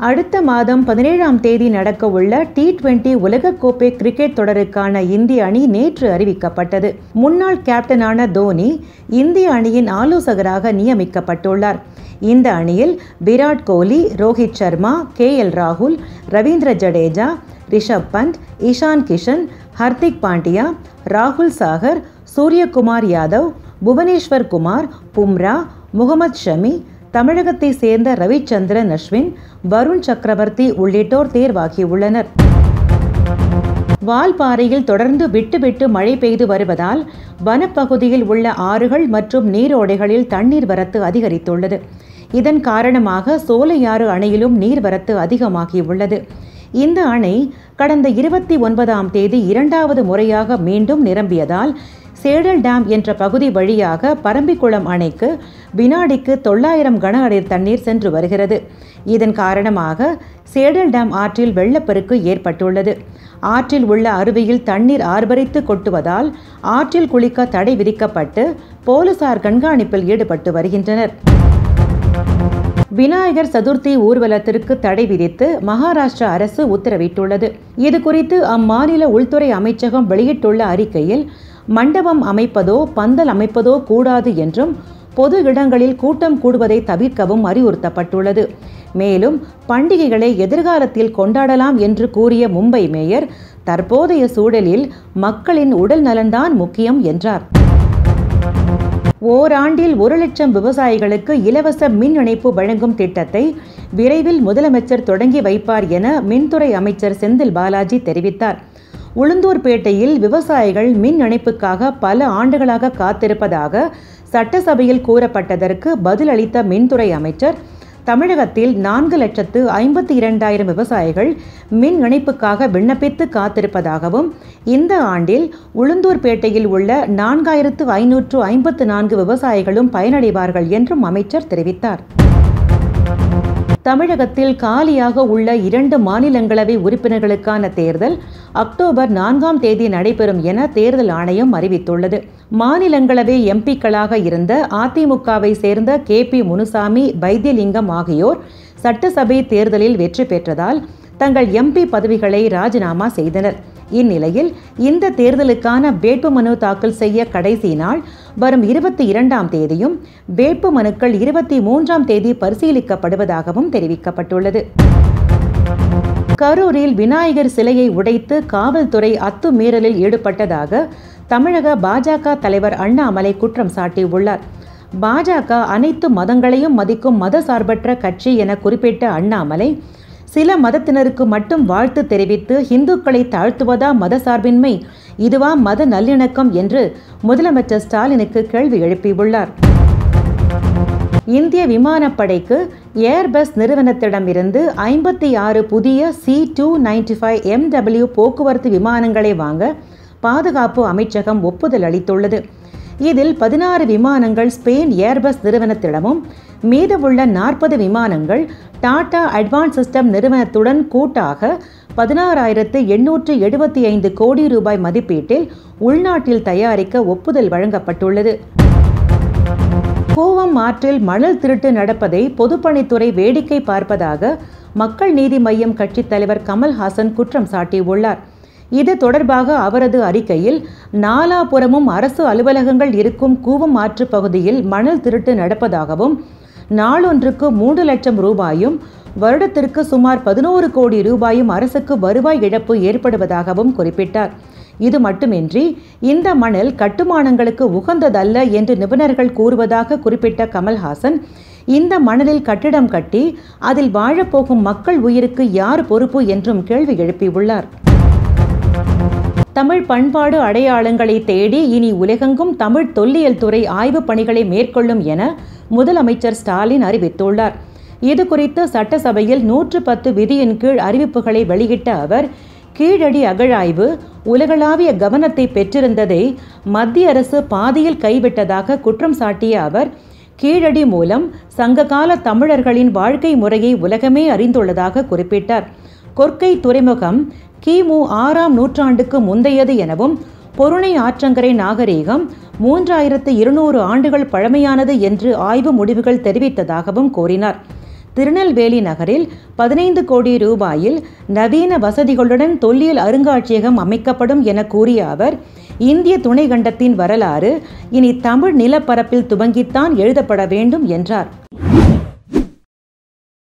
அடுத்த மாதம் பதினேழாம் தேதி நடக்கவுள்ள டி டுவெண்டி உலகக்கோப்பை கிரிக்கெட் தொடருக்கான இந்திய அணி நேற்று அறிவிக்கப்பட்டது முன்னாள் கேப்டனான தோனி இந்திய அணியின் ஆலோசகராக நியமிக்கப்பட்டுள்ளார் இந்த அணியில் விராட் கோலி ரோஹித் சர்மா கே எல் ராகுல் ரவீந்திர ஜடேஜா ரிஷப் பண்ட் இஷான் கிஷன் ஹர்திக் பாண்டியா ராகுல் சாகர் சூரியகுமார் யாதவ் புவனேஸ்வர் குமார் பும்ரா முகமது ஷமி தமிழகத்தை சேர்ந்த ரவிச்சந்திரன் அஸ்வின் வருண் சக்கரவர்த்தி உள்ளிட்டோர் தேர்வாகியுள்ளனர் வால்பாறையில் தொடர்ந்து விட்டு விட்டு மழை பெய்து வருவதால் வனப்பகுதியில் உள்ள ஆறுகள் மற்றும் நீரோடைகளில் தண்ணீர் வரத்து அதிகரித்துள்ளது இதன் காரணமாக சோலையாறு அணையிலும் நீர்வரத்து அதிகமாகியுள்ளது இந்த அணை கடந்த இருபத்தி ஒன்பதாம் தேதி இரண்டாவது முறையாக மீண்டும் நிரம்பியதால் சேடல் டேம் என்ற பகுதி வழியாக பரம்பிக்குளம் அணைக்கு வினாடிக்கு தொள்ளாயிரம் கன அடி தண்ணீர் சென்று வருகிறது இதன் காரணமாக சேடல் டேம் ஆற்றில் வெள்ளப்பெருக்கு ஏற்பட்டுள்ளது ஆற்றில் உள்ள அருவியில் தண்ணீர் ஆர்ப்பரித்து கொட்டுவதால் ஆற்றில் குளிக்க தடை விதிக்கப்பட்டு போலீசார் கண்காணிப்பில் ஈடுபட்டு வருகின்றனர் விநாயகர் சதுர்த்தி ஊர்வலத்திற்கு தடை விதித்து மகாராஷ்டிரா அரசு உத்தரவிட்டுள்ளது இது குறித்து அம்மாநில உள்துறை அமைச்சகம் வெளியிட்டுள்ள அறிக்கையில் மண்டபம் அமைப்பதோ பந்தல் அமைப்பதோ கூடாது என்றும் பொது இடங்களில் கூட்டம் கூடுவதை தவிர்க்கவும் அறிவுறுத்தப்பட்டுள்ளது மேலும் பண்டிகைகளை எதிர்காலத்தில் கொண்டாடலாம் என்று கூறிய மும்பை மேயர் தற்போதைய சூழலில் மக்களின் உடல் நலன்தான் முக்கியம் என்றார் ஓராண்டில் ஒரு லட்சம் விவசாயிகளுக்கு இலவச மின் இணைப்பு வழங்கும் திட்டத்தை விரைவில் முதலமைச்சர் தொடங்கி வைப்பார் என மின்துறை அமைச்சர் செந்தில் பாலாஜி தெரிவித்தார் உளுந்தூர்பேட்டையில் விவசாயிகள் மின் இணைப்புக்காக பல ஆண்டுகளாக காத்திருப்பதாக சட்டசபையில் கூறப்பட்டதற்கு பதிலளித்த மின்துறை அமைச்சர் தமிழகத்தில் நான்கு லட்சத்து ஐம்பத்தி இரண்டாயிரம் விவசாயிகள் மின் இணைப்புக்காக விண்ணப்பித்து காத்திருப்பதாகவும் இந்த ஆண்டில் உளுந்தூர்பேட்டையில் உள்ள நான்காயிரத்து ஐநூற்று ஐம்பத்து நான்கு விவசாயிகளும் பயனடைவார்கள் என்றும் அமைச்சர் தெரிவித்தார் தமிழகத்தில் காலியாக உள்ள இரண்டு மாநிலங்களவை உறுப்பினர்களுக்கான தேர்தல் அக்டோபர் நான்காம் தேதி நடைபெறும் என தேர்தல் ஆணையம் அறிவித்துள்ளது மாநிலங்களவை எம்பிக்களாக இருந்த அதிமுகவை சேர்ந்த கே பி முனுசாமி வைத்தியலிங்கம் ஆகியோர் சட்டசபை தேர்தலில் வெற்றி பெற்றதால் தங்கள் எம்பி பதவிகளை ராஜினாமா செய்தனர் இந்நிலையில் இந்த தேர்தலுக்கான வேட்புமனு தாக்கல் செய்ய கடைசி நாள் வரும் இருபத்தி இரண்டாம் தேதியும் வேட்பு மனுக்கள் இருபத்தி மூன்றாம் தேதி பரிசீலிக்கப்படுவதாகவும் தெரிவிக்கப்பட்டுள்ளது கரூரில் விநாயகர் சிலையை உடைத்து காவல்துறை அத்துமீறலில் ஈடுபட்டதாக தமிழக பாஜக தலைவர் அண்ணாமலை குற்றம் சாட்டியுள்ளார் பாஜக அனைத்து மதங்களையும் மதிக்கும் மதசார்பற்ற கட்சி என குறிப்பிட்ட அண்ணாமலை சில மதத்தினருக்கு மட்டும் வாழ்த்து தெரிவித்து இந்துக்களை தாழ்த்துவதா மதசார்பின்மை இதுவா மத நல்லிணக்கம் என்று முதலமைச்சர் ஸ்டாலினுக்கு கேள்வி எழுப்பியுள்ளார் இந்திய விமானப்படைக்கு ஏர்பஸ் நிறுவனத்திடமிருந்து ஐம்பத்தி ஆறு புதிய C two ninety five MW போக்குவரத்து விமானங்களை வாங்க பாதுகாப்பு அமைச்சகம் ஒப்புதல் அளித்துள்ளது இதில் பதினாறு விமானங்கள் ஸ்பெயின் ஏர்பஸ் நிறுவனத்திடமும் மீதமுள்ள நாற்பது விமானங்கள் டாடா அட்வான்ஸ் சிஸ்டம் நிறுவனத்துடன் கூட்டாக பதினாறாயிரத்து எண்ணூற்று எழுபத்தி ஐந்து கோடி ரூபாய் மதிப்பீட்டில் உள்நாட்டில் தயாரிக்க ஒப்புதல் வழங்கப்பட்டுள்ளது கூவம் ஆற்றில் மணல் திருட்டு நடப்பதை பொதுப்பணித்துறை வேடிக்கை பார்ப்பதாக மக்கள் நீதி மய்யம் கட்சித் தலைவர் கமல்ஹாசன் குற்றம் சாட்டியுள்ளார் இது தொடர்பாக அவரது அறிக்கையில் நாலாபுறமும் அரசு அலுவலகங்கள் இருக்கும் கூவம் ஆற்று பகுதியில் மணல் திருட்டு நடப்பதாகவும் நாளொன்றுக்கு மூன்று லட்சம் ரூபாயும் வருடத்திற்கு சுமார் பதினோரு கோடி ரூபாயும் அரசுக்கு வருவாய் இழப்பு ஏற்படுவதாகவும் குறிப்பிட்டார் இது மட்டுமின்றி இந்த மணல் கட்டுமானங்களுக்கு உகந்ததல்ல என்று நிபுணர்கள் கூறுவதாக குறிப்பிட்ட கமல்ஹாசன் இந்த மணலில் கட்டிடம் கட்டி அதில் வாழப்போகும் மக்கள் உயிருக்கு யார் பொறுப்பு என்றும் கேள்வி எழுப்பியுள்ளார் தமிழ் பண்பாடு அடையாளங்களை தேடி இனி உலகெங்கும் தமிழ் தொல்லியல் துறை ஆய்வுப் பணிகளை மேற்கொள்ளும் என முதலமைச்சர் ஸ்டாலின் அறிவித்துள்ளார் இது குறித்து சட்டசபையில் நூற்று பத்து விதியின் கீழ் அறிவிப்புகளை வெளியிட்ட அவர் கீழடி அகழாய்வு உலகளாவிய கவனத்தை பெற்றிருந்ததை மத்திய அரசு பாதியில் கைவிட்டதாக குற்றம் சாட்டிய அவர் கீழடி மூலம் சங்ககால தமிழர்களின் வாழ்க்கை முறையை உலகமே அறிந்துள்ளதாக குறிப்பிட்டார் கொர்க்கை துறைமுகம் கிமு ஆறாம் நூற்றாண்டுக்கு முந்தையது எனவும் பொருணை ஆற்றங்கரை நாகரீகம் மூன்றாயிரத்து இருநூறு ஆண்டுகள் பழமையானது என்று ஆய்வு முடிவுகள் தெரிவித்ததாகவும் கூறினார் திருநெல்வேலி நகரில் பதினைந்து கோடி ரூபாயில் நவீன வசதிகளுடன் தொல்லியல் அருங்காட்சியகம் அமைக்கப்படும் என கூறிய அவர் இந்திய துணைக்கண்டத்தின் வரலாறு இனி தமிழ் நிலப்பரப்பில் துவங்கித்தான் எழுதப்பட வேண்டும் என்றார்